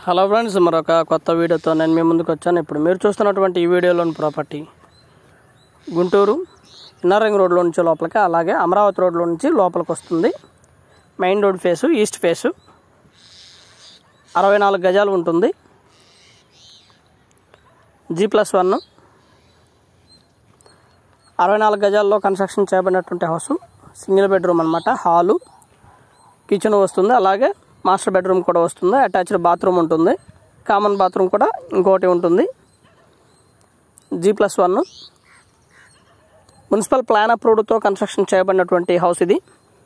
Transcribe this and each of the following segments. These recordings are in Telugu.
హలో ఫ్రెండ్స్ మరొక కొత్త వీడియోతో నేను మీ ముందుకు వచ్చాను ఇప్పుడు మీరు చూస్తున్నటువంటి ఈ వీడియోలోని ప్రాపర్టీ గుంటూరు ఇన్నర్ రింగ్ రోడ్లో నుంచి లోపలికి అలాగే అమరావతి రోడ్లో నుంచి లోపలికి వస్తుంది main road face east face అరవై నాలుగు గజాలు ఉంటుంది జీ ప్లస్ వన్ అరవై నాలుగు గజాల్లో కన్స్ట్రక్షన్ చేయబడినటువంటి హౌస్ సింగిల్ బెడ్రూమ్ అనమాట హాలు కిచెన్ వస్తుంది అలాగే మాస్టర్ బెడ్రూమ్ కూడా వస్తుంది అటాచ్డ్ బాత్రూమ్ ఉంటుంది కామన్ బాత్రూమ్ కూడా ఇంకోటి ఉంటుంది G plus one municipal plan అప్రూవ్డ్తో కన్స్ట్రక్షన్ చేయబడినటువంటి హౌస్ ఇది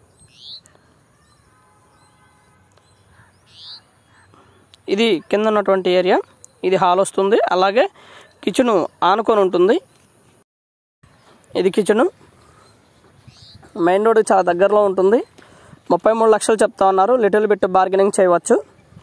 ఇది కింద ఉన్నటువంటి ఏరియా ఇది హాల్ వస్తుంది అలాగే కిచెను ఆనుకొని ఉంటుంది ఇది కిచెను మెయిన్ రోడ్ చాలా దగ్గరలో ఉంటుంది ముప్పై మూడు లక్షలు చెప్తా ఉన్నారు లిటిల్ బిట్ బార్గెనింగ్ చేయవచ్చు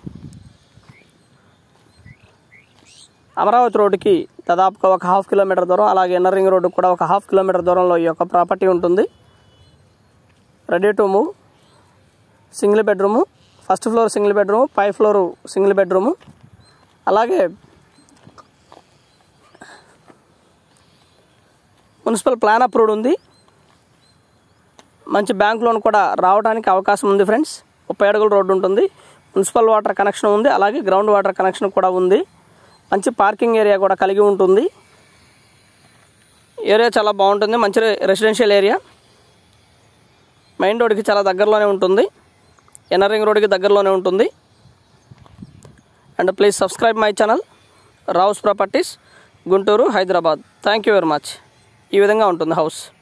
అమరావతి రోడ్డుకి దాదాపుగా ఒక హాఫ్ కిలోమీటర్ దూరం అలాగే ఇన్నర్ రింగ్ రోడ్డు కూడా ఒక హాఫ్ కిలోమీటర్ దూరంలో ఈ యొక్క ప్రాపర్టీ ఉంటుంది ready to move single bedroom first floor single bedroom పై ఫ్లోర్ సింగిల్ బెడ్రూము అలాగే మున్సిపల్ ప్లాన్ అప్రూవ్డ్ ఉంది మంచి బ్యాంక్ లోన్ కూడా రావడానికి అవకాశం ఉంది ఫ్రెండ్స్ ముప్పై అడుగుల రోడ్డు ఉంటుంది మున్సిపల్ వాటర్ కనెక్షన్ ఉంది అలాగే గ్రౌండ్ వాటర్ కనెక్షన్ కూడా ఉంది మంచి పార్కింగ్ ఏరియా కూడా కలిగి ఉంటుంది ఏరియా చాలా బాగుంటుంది మంచి రెసిడెన్షియల్ ఏరియా మెయిన్ రోడ్కి చాలా దగ్గరలోనే ఉంటుంది ఎన్ఆర్ రింగ్ రోడ్కి దగ్గరలోనే ఉంటుంది and please subscribe my channel Rao's properties Guntur Hyderabad thank you very much ఈ విధంగా ఉంటుంది హౌస్